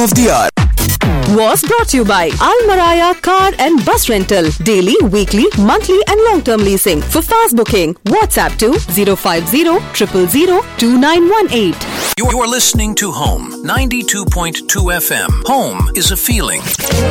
of the hour. was brought to you by Al Maraya Car and Bus Rental. Daily, weekly, monthly, and long term leasing. For fast booking, WhatsApp to 050 000 2918. You're, you're listening to Home 92.2 FM. Home is a feeling.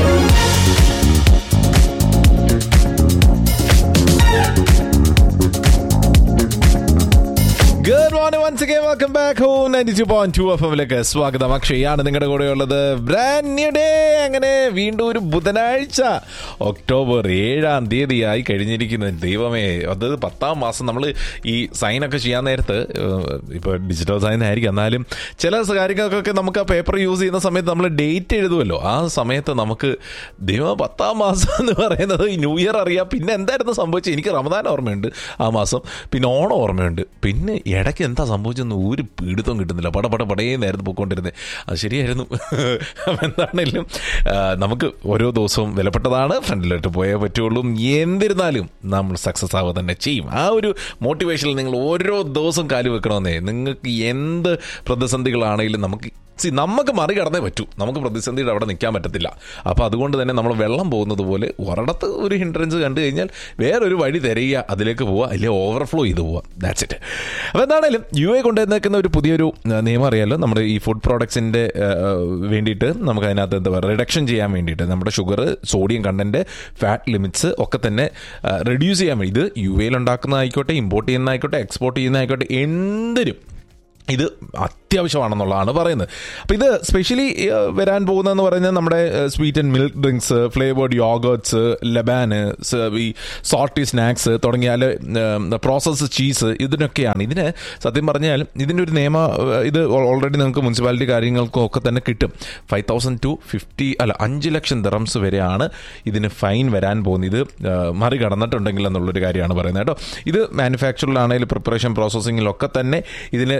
Good morning once again welcome back home ninety two point two F എമ്മിലേക്ക് സ്വാഗതം അക്ഷയാണ് നിങ്ങളുടെ കൂടെ ഉള്ളത് brand new day അങ്ങനെ വീണ്ടും ഒരു ബുധനാഴ്ച ഒക്ടോബർ ഏഴാം തീയതിയായി കഴിഞ്ഞിരിക്കുന്നു ദൈവമേ അത് പത്താം മാസം നമ്മൾ ഈ സൈനൊക്കെ ചെയ്യാൻ നേരത്ത് ഇപ്പോൾ ഡിജിറ്റൽ സൈൻ ആയിരിക്കും എന്നാലും ചില കാര്യങ്ങൾക്കൊക്കെ നമുക്ക് ആ പേപ്പർ യൂസ് ചെയ്യുന്ന സമയത്ത് നമ്മൾ ഡേറ്റ് എഴുതുമല്ലോ ആ സമയത്ത് നമുക്ക് ദൈവം പത്താം മാസം എന്ന് പറയുന്നത് ഈ ന്യൂ ഇയർ അറിയാം പിന്നെ എന്തായിരുന്നു സംഭവിച്ചത് എനിക്ക് റമദാൻ ഓർമ്മയുണ്ട് ആ മാസം പിന്നെ ഓണം ഓർമ്മയുണ്ട് പിന്നെ ഇടയ്ക്ക് എന്താ സംഭവിച്ചെന്ന് ഒരു പീഡിത്തം കിട്ടുന്നില്ല പട പട പടയേ നേരത്തെ പോയിക്കൊണ്ടിരുന്നത് അത് ശരിയായിരുന്നു അപ്പം എന്താണെങ്കിലും ആ, നമുക്ക് ഓരോ ദിവസവും വിലപ്പെട്ടതാണ് ഫ്രണ്ടിലോട്ട് പോയേ പറ്റുള്ളൂ എന്നിരുന്നാലും നമ്മൾ സക്സസ് ആവുക തന്നെ ചെയ്യും ആ ഒരു മോട്ടിവേഷനിൽ നിങ്ങൾ ഓരോ ദിവസവും കാല് വെക്കണമെന്നേ നിങ്ങൾക്ക് എന്ത് പ്രതിസന്ധികളാണെങ്കിലും നമുക്ക് സി നമുക്ക് മറികടന്നേ പറ്റൂ നമുക്ക് പ്രതിസന്ധിയുടെ അവിടെ നിൽക്കാൻ പറ്റത്തില്ല അപ്പോൾ അതുകൊണ്ട് തന്നെ നമ്മൾ വെള്ളം പോകുന്നത് പോലെ ഒരിടത്ത് ഒരു ഹിൻഡ്രൻസ് കണ്ടു കഴിഞ്ഞാൽ വേറൊരു വഴി തിരയുക അതിലേക്ക് പോവുക അല്ലെങ്കിൽ ഓവർഫ്ലോ ചെയ്ത് പോവുക ദാറ്റ്സ് ഇറ്റ് അപ്പോൾ എന്താണേലും യു എ കൊണ്ടുവന്നേക്കുന്ന ഒരു പുതിയൊരു ആ, നിയമം അറിയാലോ നമ്മുടെ ഈ ഫുഡ് പ്രോഡക്ട്സിൻ്റെ വേണ്ടിയിട്ട് നമുക്ക് അതിനകത്ത് എന്താ പറയുക റിഡക്ഷൻ ചെയ്യാൻ വേണ്ടിയിട്ട് നമ്മുടെ sugar sodium content fat limits ഒക്കെ തന്നെ റെഡ്യൂസ് ചെയ്യാൻ വേണ്ടി ഇത് യു എയിൽ ഉണ്ടാക്കുന്നതായിക്കോട്ടെ ഇമ്പോർട്ട് ചെയ്യുന്നതായിക്കോട്ടെ എക്സ്പോർട്ട് ചെയ്യുന്നതായിക്കോട്ടെ എന്തിനും ഇത് അത്യാവശ്യമാണെന്നുള്ളതാണ് പറയുന്നത് അപ്പോൾ ഇത് സ്പെഷ്യലി വരാൻ പോകുന്നതെന്ന് പറഞ്ഞാൽ നമ്മുടെ sweet and milk drinks flavoured yoghurts ലബാന് ഈ സോൾട്ടി സ്നാക്സ് തുടങ്ങിയ പ്രോസസ്സ് ചീസ് ഇതിനൊക്കെയാണ് ഇതിന് സത്യം പറഞ്ഞാൽ ഇതിൻ്റെ ഒരു നിയമ ഏഹ്, ഇത് ഓൾറെഡി നിങ്ങൾക്ക് മുനിസിപ്പാലിറ്റി കാര്യങ്ങൾക്കും ഒക്കെ തന്നെ കിട്ടും ഫൈവ് തൗസൻഡ് ടു ഫിഫ്റ്റി അല്ല അഞ്ച് ലക്ഷം ദിറംസ് വരെയാണ് ഇതിന് ഫൈൻ വരാൻ പോകുന്നത് ഇത് ഏഹ്, മറികടന്നിട്ടുണ്ടെങ്കിൽ എന്നുള്ളൊരു കാര്യമാണ് പറയുന്നത് കേട്ടോ ഇത് മാനുഫാക്ചറിലാണെങ്കിലും പ്രിപ്പറേഷൻ പ്രോസസ്സിങ്ങിലൊക്കെ തന്നെ ഇതിന്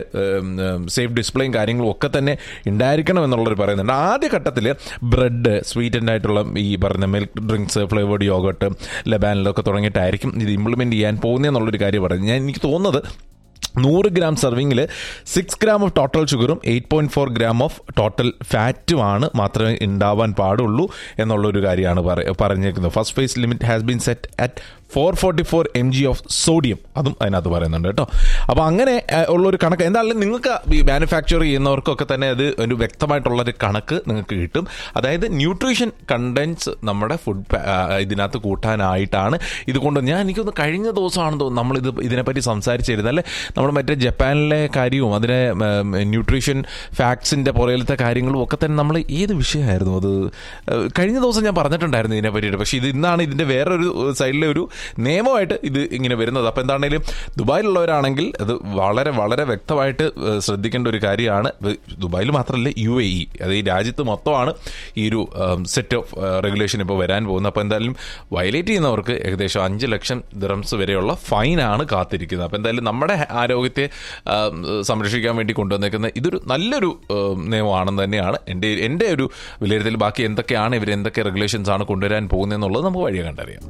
സേഫ് ഡിസ്പ്ലേയും കാര്യങ്ങളും ഒക്കെ തന്നെ ഉണ്ടായിരിക്കണം എന്നുള്ളൊരു പറയുന്നുണ്ട് ആദ്യ ഘട്ടത്തിൽ ബ്രെഡ് സ്വീറ്റൻഡ് ആയിട്ടുള്ള ഈ പറഞ്ഞ മിൽക്ക് ഡ്രിങ്ക്സ് ഫ്ലേവേർഡ് യോഗട്ട് ലബാനിലൊക്കെ തുടങ്ങിയിട്ടായിരിക്കും ഇത് ഇംപ്ലിമെൻറ്റ് ചെയ്യാൻ പോകുന്നതെന്നുള്ളൊരു കാര്യം പറയുന്നത് ഞാൻ എനിക്ക് തോന്നുന്നത് നൂറ് ഗ്രാം സർവിങ്ങിൽ സിക്സ് ഗ്രാം ഓഫ് ടോട്ടൽ ഷുഗറും eight point four gram of total ഫാറ്റുമാണ് മാത്രമേ ഉണ്ടാവാൻ പാടുള്ളൂ എന്നുള്ളൊരു കാര്യമാണ് പറ- പറഞ്ഞേക്കുന്നത് first phase limit has been set at four forty four M G of sodium അതും അതിനകത്ത് പറയുന്നുണ്ട് കേട്ടോ അപ്പോൾ അങ്ങനെ ഏഹ്, ഉള്ളൊരു കണക്ക് എന്തായാലും നിങ്ങൾക്ക് ഈ മാനുഫാക്ചർ ചെയ്യുന്നവർക്കൊക്കെ തന്നെ അത് ഒരു വ്യക്തമായിട്ടുള്ളൊരു കണക്ക് നിങ്ങൾക്ക് കിട്ടും അതായത് ന്യൂട്രീഷൻ കണ്ടൻസ് നമ്മുടെ ഫുഡ് ഇതിനകത്ത് കൂട്ടാനായിട്ടാണ് ഇതുകൊണ്ട് ഞാൻ എനിക്കൊന്ന് കഴിഞ്ഞ ദിവസമാണെന്ന് തോന്നുന്നു നമ്മളിത് ഇതിനെപ്പറ്റി സംസാരിച്ചിരുന്നത് അല്ലേ നമ്മൾ മറ്റേ ജപ്പാനിലെ കാര്യവും അതിനെ ന്യൂട്രീഷൻ ഫാക്ട്സിൻ്റെ പുറകിലത്തെ കാര്യങ്ങളും ഒക്കെ തന്നെ നമ്മൾ ഏത് വിഷയമായിരുന്നു അത് ഏഹ്, കഴിഞ്ഞ ദിവസം ഞാൻ പറഞ്ഞിട്ടുണ്ടായിരുന്നു ഇതിനെ പറ്റിയിട്ട് പക്ഷേ ഇത് ഇന്നാണ് ഇതിൻ്റെ വേറൊരു സൈഡിലെ ഒരു നിയമമായിട്ട് ഇത് ഇങ്ങനെ വരുന്നത് അപ്പോൾ എന്താണെങ്കിലും ദുബായിലുള്ളവരാണെങ്കിൽ അത് വളരെ വളരെ വ്യക്തമായിട്ട് ഏഹ്, ശ്രദ്ധിക്കേണ്ട ഒരു കാര്യമാണ് ഇത് ദുബായിൽ മാത്രമല്ല യു എ ഇ അത് ഈ രാജ്യത്ത് മൊത്തമാണ് ഈ ഒരു സെറ്റ് ഓഫ് റെഗുലേഷൻ ഇപ്പോൾ വരാൻ പോകുന്നത് അപ്പോൾ എന്തായാലും വയലേറ്റ് ചെയ്യുന്നവർക്ക് ഏകദേശം അഞ്ച് ലക്ഷം ദിറംസ് വരെയുള്ള ഫൈനാണ് കാത്തിരിക്കുന്നത് അപ്പോൾ എന്തായാലും നമ്മുടെ ആരോഗ്യത്തെ ആ, സംരക്ഷിക്കാൻ വേണ്ടി കൊണ്ടുവന്നേക്കുന്ന ഇതൊരു നല്ലൊരു ആ, നിയമമാണെന്ന് തന്നെയാണ് എൻ്റെ എൻ്റെ ഒരു വിലയിരുത്തൽ ബാക്കി എന്തൊക്കെയാണ് ഇവർ എന്തൊക്കെ റെഗുലേഷൻസ് ആണ് കൊണ്ടുവരാൻ പോകുന്നതെന്നുള്ളത് നമുക്ക് വഴിയെ കണ്ടറിയാം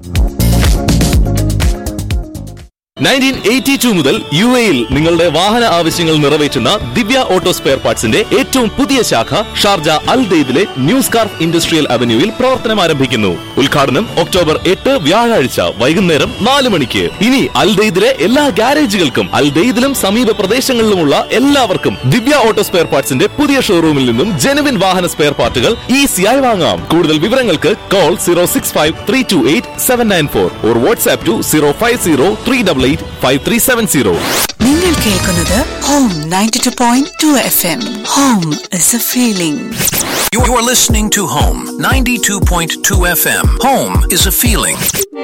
നയൻറ്റീൻ എയ്റ്റി ടു മുതൽ യു എയിൽ നിങ്ങളുടെ വാഹന ആവശ്യങ്ങൾ നിറവേറ്റുന്ന ദിവ്യ ഓട്ടോ സ്പെയർ പാർട്സിന്റെ ഏറ്റവും പുതിയ ശാഖ ഷാർജ അൽ ദെയ്ദിലെ ന്യൂ സ്കാർഫ് ഇൻഡസ്ട്രിയൽ അവന്യൂവിൽ പ്രവർത്തനം ആരംഭിക്കുന്നു ഉദ്ഘാടനം ഒക്ടോബർ എട്ട് വ്യാഴാഴ്ച വൈകുന്നേരം നാല് മണിക്ക് ഇനി അൽ ദെയ്ദിലെ എല്ലാ ഗ്യാരേജുകൾക്കും അൽ ദെയ്ദിലും സമീപ പ്രദേശങ്ങളിലുമുള്ള എല്ലാവർക്കും ദിവ്യ ഓട്ടോ സ്പെയർ പാർട്സിന്റെ പുതിയ ഷോറൂമിൽ നിന്നും ജെനുവിൻ വാഹന സ്പെയർ പാർട്ടുകൾ ഈസിയായി വാങ്ങാം കൂടുതൽ വിവരങ്ങൾക്ക് call zero six five three two eight seven nine four or WhatsApp two zero five zero three double eight five three seven zero നിങ്ങൾ കേൾക്കുന്നത് home ninety two point two F M home is a feeling You're listening to Home 92.2 FM. Home is a feeling.